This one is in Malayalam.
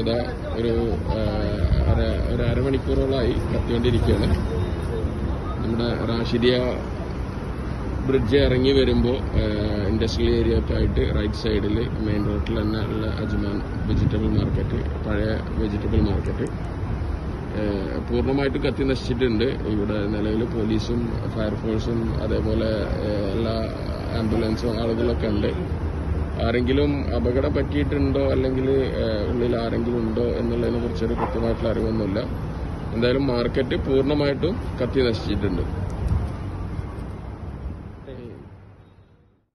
ഇതാ ഒരു ആ, അര ഒരു അരമണിക്കൂറോളമായി കത്തിക്കൊണ്ടിരിക്കുകയാണ് നമ്മുടെ റാഷിദിയ ബ്രിഡ്ജ് ഇറങ്ങി വരുമ്പോൾ ഇൻഡസ്ട്രിയൽ ഏരിയ ഒക്കെ ആയിട്ട് റൈറ്റ് സൈഡിൽ മെയിൻ റോഡിൽ തന്നെ ഉള്ള അജ്മാൻ വെജിറ്റബിൾ മാർക്കറ്റ് പഴയ വെജിറ്റബിൾ മാർക്കറ്റ് ഏഹ് പൂർണ്ണമായിട്ട് കത്തി നശിച്ചിട്ടുണ്ട് ഇവിടെ നിലവിൽ പോലീസും ഫയർഫോഴ്സും അതേപോലെ ഏഹ് എല്ലാ ആംബുലൻസും ആളുകളൊക്കെ ഉണ്ട് ആരെങ്കിലും അപകടം പറ്റിയിട്ടുണ്ടോ അല്ലെങ്കിൽ ഏഹ് ഉള്ളിൽ ആരെങ്കിലും ഉണ്ടോ എന്നുള്ളതിനെ കുറിച്ചൊരു കൃത്യമായിട്ടുള്ള അറിവൊന്നുമില്ല എന്തായാലും മാർക്കറ്റ് പൂർണ്ണമായിട്ടും കത്തി നശിച്ചിട്ടുണ്ട്